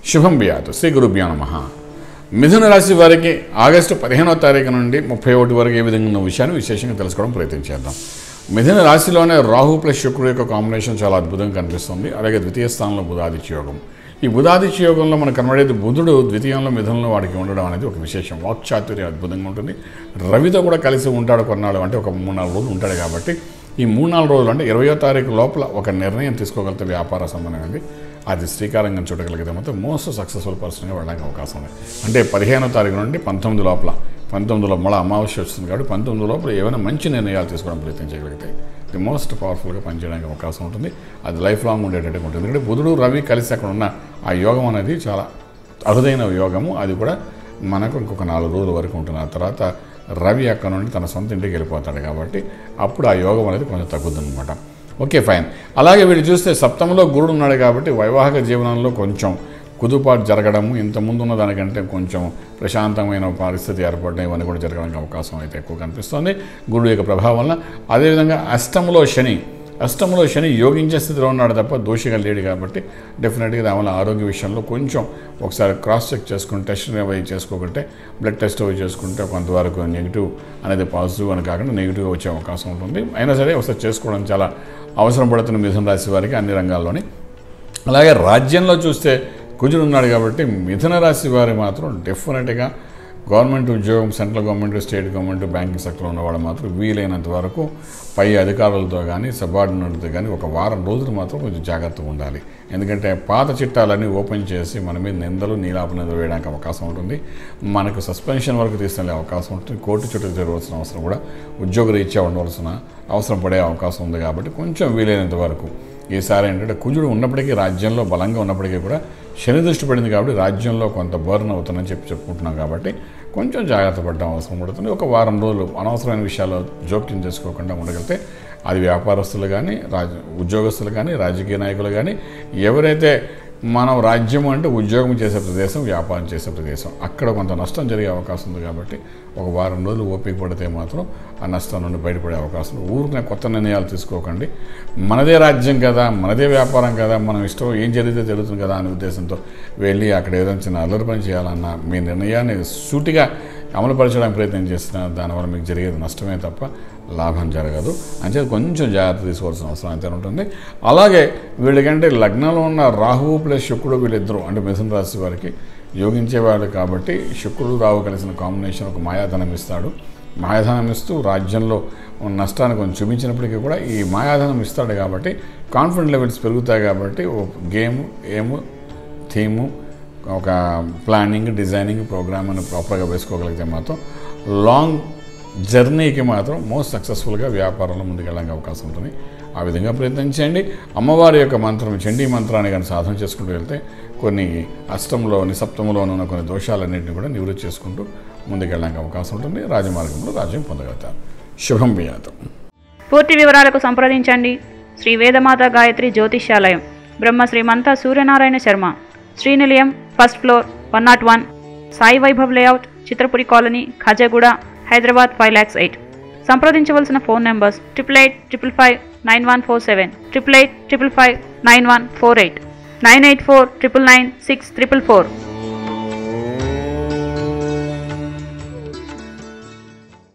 శుభం బియాతు శ్రీ గురుభ్యో నమ మిథున రాశి వారికి ఆగస్టు పదిహేనో తారీఖు నుండి ముప్పై ఒకటి వరకు ఏ విధంగా ఉన్న విషయాన్ని విశేషంగా తెలుసుకోవడం ప్రయత్నం చేద్దాం మిథున రాశిలోనే రాహు ప్లస్ శుక్రుడు యొక్క కాంబినేషన్ చాలా అద్భుతంగా కనిపిస్తుంది అలాగే ద్వితీయ స్థానంలో బుధాదిత్య యోగం ఈ బుధాదిత్య యోగంలో మనకు కనబడేది బుధుడు ద్వితీయంలో మిథునంలో వాడికి ఉండడం అనేది ఒక విశేషం వాక్చాతుర్యం అద్భుతంగా ఉంటుంది రవితో కూడా కలిసి ఉంటాడు కొన్నాళ్ళు అంటే ఒక మూడు నాలుగు రోజులు ఉంటాడు కాబట్టి ఈ మూడు నాలుగు రోజులు అంటే ఇరవయో తారీఖు లోపల ఒక నిర్ణయం తీసుకోగలిగితే వ్యాపార సంబంధమైనది అది శ్రీకారంగా చూడగలిగితే మాత్రం మోస్ట్ సక్సెస్ఫుల్ పర్సన్గా వెళ్ళడానికి అవకాశం ఉంది అంటే పదిహేనో తారీఖు నుండి పంతొమ్మిది లోపల పంతొమ్మిదిలో మళ్ళీ అమావాస్య వస్తుంది కాబట్టి పంతొమ్మిది లోపల ఏమైనా మంచి నిర్ణయాలు తీసుకోవడం ప్రయత్నం చేయగలిగితే ది మోస్ట్ పవర్ఫుల్గా పనిచేయడానికి అవకాశం ఉంటుంది అది లైఫ్ లాంగ్ ఉండేటట్టుగా ఉంటుంది ఎందుకంటే బుధుడు రవి కలిసి అక్కడ ఉన్న ఆ యోగం అనేది చాలా అరుదైన యోగము అది కూడా మనకు ఇంకొక నాలుగు రోజుల వరకు ఉంటుంది ఆ తర్వాత రవి అక్కడ నుండి తన సొంత ఇంటికి వెళ్ళిపోతాడు కాబట్టి అప్పుడు ఆ యోగం అనేది కొంచెం తగ్గుతుంది అనమాట ఓకే ఫైన్ అలాగే వీళ్ళు చూస్తే సప్తమంలో గురుడు ఉన్నాడు కాబట్టి వైవాహిక జీవనంలో కొంచెం కుదుపాటు జరగడము ఇంతకుముందు ఉన్న దానికంటే కొంచెం ప్రశాంతమైన పరిస్థితి ఏర్పడడం ఇవన్నీ కూడా జరగడానికి అవకాశం అయితే ఎక్కువ కనిపిస్తుంది గురుడు యొక్క ప్రభావం వల్ల అదేవిధంగా అష్టంలో శని అష్టంలో శని యోగించే స్థితిలో ఉన్నాడు తప్ప దోషిగా లేడు కాబట్టి డెఫినెట్గా దానివల్ల ఆరోగ్య విషయంలో కొంచెం ఒకసారి క్రాస్ చెక్ చేసుకుని టెస్ట్ అవి చేసుకోకుంటే బ్లడ్ టెస్ట్ అవి చేసుకుంటే కొంతవరకు నెగిటివ్ అనేది పాజిటివ్ అని కాకుండా నెగిటివ్ వచ్చే అవకాశం ఉంటుంది అయినా సరే ఒకసారి చేసుకోవడం చాలా అవసరం పడుతున్న మిథున రాశి వారికి అన్ని రంగాల్లోని అలాగే రాజ్యంలో చూస్తే కుజుడు ఉన్నాడు కాబట్టి మిథున రాశి వారి మాత్రం డెఫినెట్గా గవర్నమెంట్ ఉద్యోగం central government state government banking సెక్టర్లో ఉన్నవాడు మాత్రం వీలైనంత వరకు పై అధికారులతో కానీ సబార్డినేట్లతో కానీ ఒక వారం రోజులు మాత్రం కొంచెం జాగ్రత్తగా ఉండాలి ఎందుకంటే పాత చిట్టాలన్నీ ఓపెన్ చేసి మన మీద నిందలు నీలాప నిందలు వేయడానికి అవకాశం ఉంటుంది మనకు సస్పెన్షన్ వరకు తీసుకెళ్లే అవకాశం ఉంటుంది కోర్టు చుట్టూ జరగవలసిన అవసరం కూడా ఉద్యోగ రీత్యా ఉండవలసిన అవసరం పడే అవకాశం ఉంది కాబట్టి కొంచెం వీలైనంత వరకు ఈసారి ఏంటంటే కుజుడు ఉన్నప్పటికీ రాజ్యంలో బలంగా ఉన్నప్పటికీ కూడా శని దృష్టి పడింది కాబట్టి రాజ్యంలో కొంత బర్న్ అవుతుందని చెప్పి చెప్పుకుంటున్నాం కాబట్టి కొంచెం జాగ్రత్త పడడం అవసరం పడుతుంది ఒక వారం రోజులు అనవసరమైన విషయాల్లో జోక్యం చేసుకోకుండా ఉండగలిగితే అది వ్యాపారస్తులు కానీ రాజ ఉద్యోగస్తులు కానీ రాజకీయ నాయకులు కానీ ఎవరైతే మనం రాజ్యం అంటే ఉద్యోగం చేసే ప్రదేశం వ్యాపారం చేసే ప్రదేశం అక్కడ కొంత నష్టం జరిగే అవకాశం ఉంది కాబట్టి ఒక వారం రోజులు ఓపిక పడితే మాత్రం ఆ నష్టం నుండి బయటపడే అవకాశం ఉంది. ఊరికే కొత్త నిర్ణయాలు తీసుకోకండి మనదే రాజ్యం కదా మనదే వ్యాపారం కదా మనం ఇష్టం ఏం జరిగితే జరుగుతుంది కదా అనే ఉద్దేశంతో వెళ్ళి అక్కడ ఏదైనా చిన్న అల్లరి పని చేయాలన్నా మీ నిర్ణయాన్ని సూటిగా అమలుపరచడానికి ప్రయత్నం చేస్తున్న దానివల్ల మీకు జరిగేది నష్టమే తప్ప లాభం జరగదు అంటే కొంచెం జాగ్రత్త తీసుకోవాల్సిన అవసరం అయితే ఉంటుంది అలాగే వీళ్ళకంటే లగ్నంలో ఉన్న రాహువు ప్లస్ శుక్రుడు వీళ్ళిద్దరూ అంటే మిథున రాశి వారికి యోగించేవాడు కాబట్టి శుక్రుడు రాహు కలిసిన కాంబినేషన్ ఒక మాయాధనం ఇస్తాడు మాయాధనం ఇస్తూ రాజ్యంలో ఉన్న నష్టాన్ని కొంచెం చూపించినప్పటికీ కూడా ఈ మాయాధనం ఇస్తాడు కాబట్టి కాన్ఫిడెంట్ లెవెల్స్ పెరుగుతాయి కాబట్టి ఓ గేమ్ ఏము థీము ఒక ప్లానింగ్ డిజైనింగ్ ప్రోగ్రామ్ అని ప్రాపర్గా వేసుకోగలిగితే మాత్రం లాంగ్ జర్నీకి మాత్రం మోస్ట్ సక్సెస్ఫుల్గా వ్యాపారంలో ముందుకెళ్ళడానికి అవకాశం ఉంటుంది ఆ విధంగా ప్రయత్నించండి అమ్మవారి యొక్క మంత్రం చండీ మంత్రాన్ని కానీ సాధన చేసుకుంటూ వెళ్తే కొన్ని అష్టంలో నిసప్తంలో ఉన్న కొన్ని దోషాలన్నింటినీ కూడా నివృత్తి చేసుకుంటూ ముందుకెళ్ళడానికి అవకాశం ఉంటుంది రాజమార్గంలో రాజ్యం పొందగలుగుతారు శుభం బియాతం పూర్తి వివరాలకు సంప్రదించండి Shri Vedamata Gayatri Jyotishyalayam Brahma Srimanta Suryanarayana Sharma Srinilayam first floor one nought one Sai Vaibhav layout Chitrapuri colony Khajaguda Hyderabad five lakhs eight సంప్రదించవలసిన phone numbers triple eight triple five nine one four seven triple eight triple five nine one four eight nine eight four triple nine six triple four